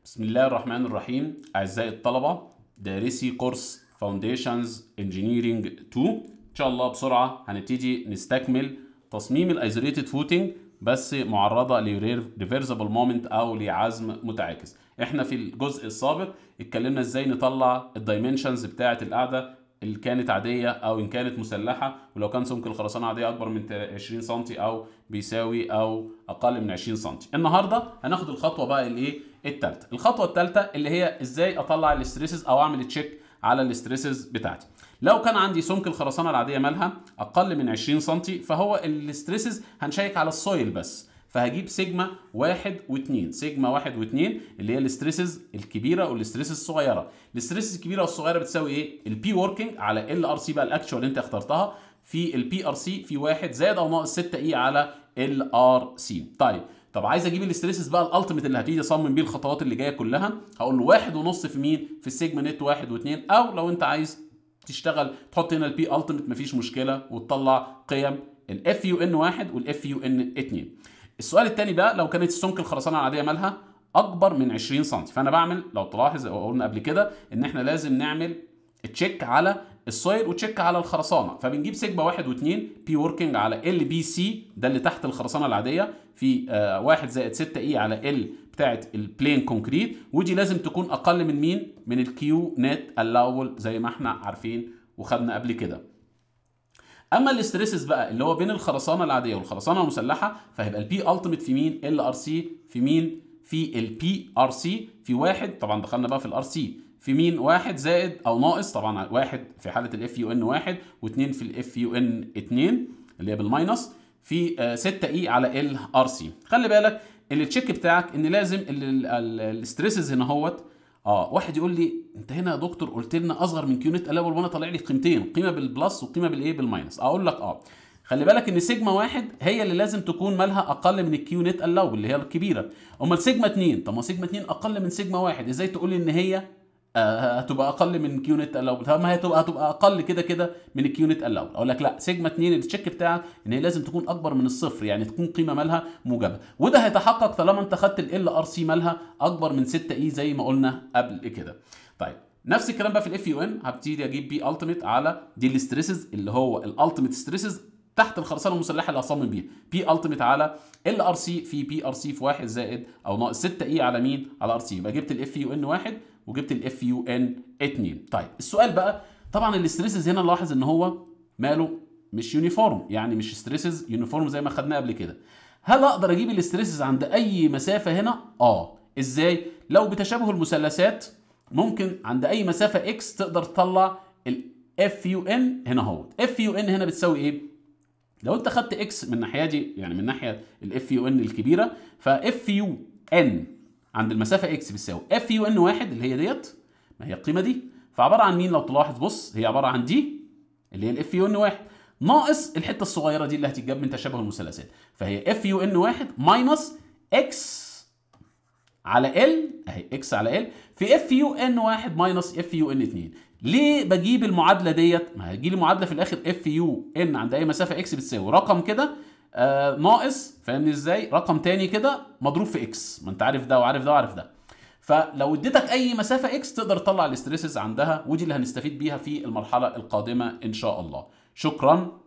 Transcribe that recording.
بسم الله الرحمن الرحيم أعزائي الطلبة دارسي كورس فاونديشنز انجينيرينج 2 إن شاء الله بسرعة هنبتدي نستكمل تصميم الايزوليتد فوتنج بس معرضة لريفرسبل مومنت أو لعزم متعاكس احنا في الجزء السابق اتكلمنا ازاي نطلع الدايمنشنز بتاعة القاعدة اللي كانت عاديه او ان كانت مسلحه ولو كان سمك الخرسانه عاديه اكبر من 20 سم او بيساوي او اقل من 20 سم النهارده هناخد الخطوه بقى الايه الثالثه الخطوه الثالثه اللي هي ازاي اطلع الاستريسز او اعمل تشيك على الاستريسز بتاعتي لو كان عندي سمك الخرسانه العاديه مالها اقل من 20 سم فهو الاستريسز هنشيك على السويل بس فهجيب سيجما واحد واثنين سيجما واحد واثنين اللي هي الاستريسز الكبيره والاستريسز الصغيره الاستريسز الكبيره والصغيره بتساوي ايه البي وركينج على ال ار سي بقى الاكشوال اللي انت اخترتها في البي ار سي في واحد زائد او ناقص 6 اي على ال ار سي طيب طب عايز اجيب الاستريسز بقى الالتيميت اللي هبتدي اصمم بيه الخطوات اللي جايه كلها هقول له واحد ونص في مين في السيجما نت واحد واثنين او لو انت عايز تشتغل تحط هنا البي التيميت مفيش مشكله وتطلع قيم الاف يو ان واحد والاف يو ان 2 السؤال الثاني بقى لو كانت السمك الخرسانه العاديه مالها اكبر من 20 سم فانا بعمل لو تلاحظ او قلنا قبل كده ان احنا لازم نعمل تشيك على السويل وتشيك على الخرسانه فبنجيب سيجما واحد واثنين بي وركينج على ال بي سي ده اللي تحت الخرسانه العاديه في آه واحد زائد 6 اي على ال بتاعه البلين كونكريت ودي لازم تكون اقل من مين؟ من الكيو نت الاول زي ما احنا عارفين وخدنا قبل كده. اما الاستريسز بقى اللي هو بين الخرسانه العاديه والخرسانه المسلحه فهيبقى البي التيميت في مين ال ار سي في مين في البي ار سي في واحد طبعا دخلنا بقى في الار سي في مين واحد زائد او ناقص طبعا واحد في حاله الاف يو ان واحد واثنين في الاف يو ان اتنين اللي هي بالماينس في 6 اي على ال ار سي خلي بالك التشيك بتاعك ان لازم الاستريسز هنا اهوت اه واحد يقول لي انت هنا يا دكتور قلت لنا اصغر من كيونت الاول وانا طالع لي قيمتين قيمه بالبلس وقيمه بالايه بالماينس اقول لك اه خلي بالك ان سيجما واحد هي اللي لازم تكون مالها اقل من الكيو نت الاول اللي هي الكبيره امال سيجما 2 طب ما سيجما 2 اقل من سيجما واحد ازاي تقول لي ان هي آه هتبقى اقل من كيو نت الاول طب ما هي هتبقى هتبقى اقل كده كده من الكيو نت الاول اقول لك لا سيجما 2 التشيك بتاعك ان هي لازم تكون اكبر من الصفر يعني تكون قيمه مالها موجبه وده هيتحقق طالما انت خدت ال ار سي مالها اكبر من 6 اي زي ما قلنا قبل كده طيب نفس الكلام بقى في الاف يو ان هبتدي اجيب بي التيميت على دي الاستريسز اللي هو الالتيميت ستريسز تحت الخرسانه المسلحه اللي هصمم بيها بي التيميت على ال ار سي في بي ار سي في 1 زائد او ناقص 6 اي على مين على ار سي يبقى جبت الاف يو ان 1 وجبت الاف يو ان 2 طيب السؤال بقى طبعا الاستريسز هنا نلاحظ ان هو ماله مش يونيفورم يعني مش ستريسز يونيفورم زي ما خدناه قبل كده هل اقدر اجيب الاستريسز عند اي مسافه هنا اه ازاي لو بتشابه المثلثات ممكن عند اي مسافه اكس تقدر تطلع الاف يو ان هنا اهو اف يو ان هنا بتساوي ايه لو انت خدت اكس من الناحيه دي يعني من ناحيه الاف يو ان الكبيره فاف يو ان عند المسافه اكس بتساوي اف يو ان واحد اللي هي ديت ما هي القيمه دي فعباره عن مين لو تلاحظ بص هي عباره عن دي اللي هي الاف يو ان واحد ناقص الحته الصغيره دي اللي هتتجاب من تشابه المثلثات فهي اف يو ان واحد ماينس اكس على ال اهي اكس على ال في اف يو ان واحد ماينس اف يو ان 2 ليه بجيب المعادله ديت ما هيجي لي معادله في الاخر اف يو ان عند اي مسافه اكس بتساوي رقم كده آه ناقص فاهمني ازاي رقم تاني كده مضروب في اكس ما انت عارف ده وعارف ده وعارف ده فلو اديتك اي مسافه اكس تقدر تطلع الاستريسز عندها ودي اللي هنستفيد بيها في المرحله القادمه ان شاء الله شكرا